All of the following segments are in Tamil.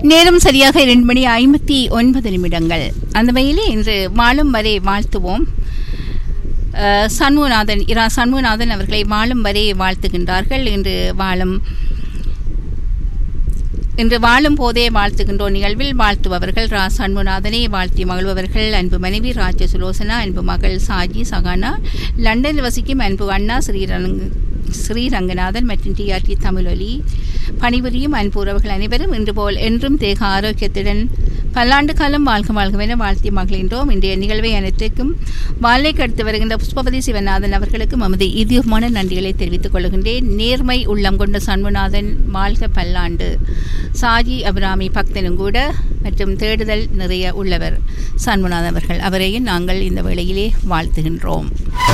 நேரம் சரியாக இரண்டு மணி ஐம்பத்தி ஒன்பது நிமிடங்கள் அந்த வகையிலே இன்று வாழும் வரை வாழ்த்துவோம் அஹ், சண்முகநாதன் இரா சண்முகநாதன் அவர்களை வாழும் வரை வாழ்த்துகின்றார்கள் இன்று வாழும் இன்று வாழும் போதே வாழ்த்துகின்றோம் நிகழ்வில் வாழ்த்துபவர்கள் ரா சண்முகநாதனை வாழ்த்தி மகிழ்பவர்கள் அன்பு மனைவி ராஜ சுலோசனா அன்பு மகள் சாஜி சகானா லண்டனில் வசிக்கும் அன்பு அண்ணா ஸ்ரீரங்க ஸ்ரீரங்கநாதன் மற்றும் டிஆர்டி தமிழொலி பணிபுரியும் அன்பு உறவுகள் அனைவரும் இன்று போல் என்றும் தேக ஆரோக்கியத்துடன் பல்லாண்டு காலம் வாழ்க வாழ்கவென வாழ்த்தி மகிழ்கின்றோம் இன்றைய நிகழ்வை அனைத்திற்கும் வாழை கடத்து வருகின்ற புஷ்பபதி சிவநாதன் அவர்களுக்கு மமது இதயமான நன்றிகளை தெரிவித்துக் கொள்கின்றேன் நேர்மை உள்ளம் கொண்ட சண்முநாதன் வாழ்க பல்லாண்டு சாஜி அபிராமி பக்தனும் கூட மற்றும் தேடுதல் நிறைய உள்ளவர் சண்முநாதன் அவர்கள் அவரையும் நாங்கள் இந்த வேளையிலே வாழ்த்துகின்றோம்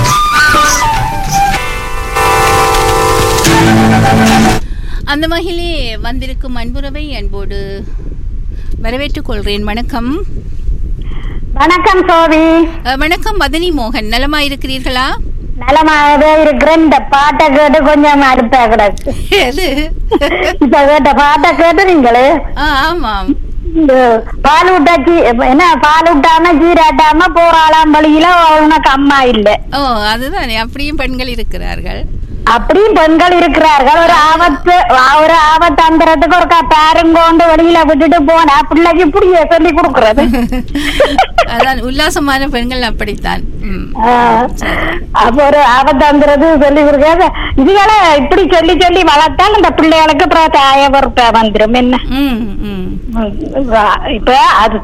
அந்த வகையிலே வந்திருக்கும் அன்புறவை அன்போடு வரவேற்றுக் கொள்கிறேன் வணக்கம் வணக்கம் சோவி அஹ், வணக்கம் மதனி மோகன் நலமா இருக்கிறீர்களா நலமாகவே இருக்கிறேன் இந்த பாட்டை கேட்டு கொஞ்சம் அறுப்பா கிடக்கு எது இப்ப கேட்ட பாட்டை கேட்டு நீங்களே ஆ, ஆமாம் இந்த பால் விட்டாச்சு என்ன பால் விட்டாம ஜீராட்டாம போறாளாம் வழியில உனக்கு அம்மா இல்ல ஓ அதுதானே அப்படியும் பெண்கள் இருக்கிறார்கள் அப்படியும் பெண்கள் இருக்கிறார்கள் ஒரு ஆபத்து ஒரு ஆபத்து அந்தரத்துக்கு ஒரு பேருங்கோண்டு வெளியில விட்டுட்டு போனா பிள்ளைக்கு இப்படியே சொல்லி கொடுக்கறது அதான் உல்லாசமான பெண்கள் அப்படித்தான் ம். ஆஹ், அப்ப ஒரு ஆபத்தாங்கிறது சொல்லி கொடுக்காத இதுகளை இப்படி சொல்லி சொல்லி வளர்த்தால் இந்த பிள்ளைகளுக்கு அப்புறம் தாய பொறுப்பா வந்துரும் என்ன ம் ம் ம், இப்ப அது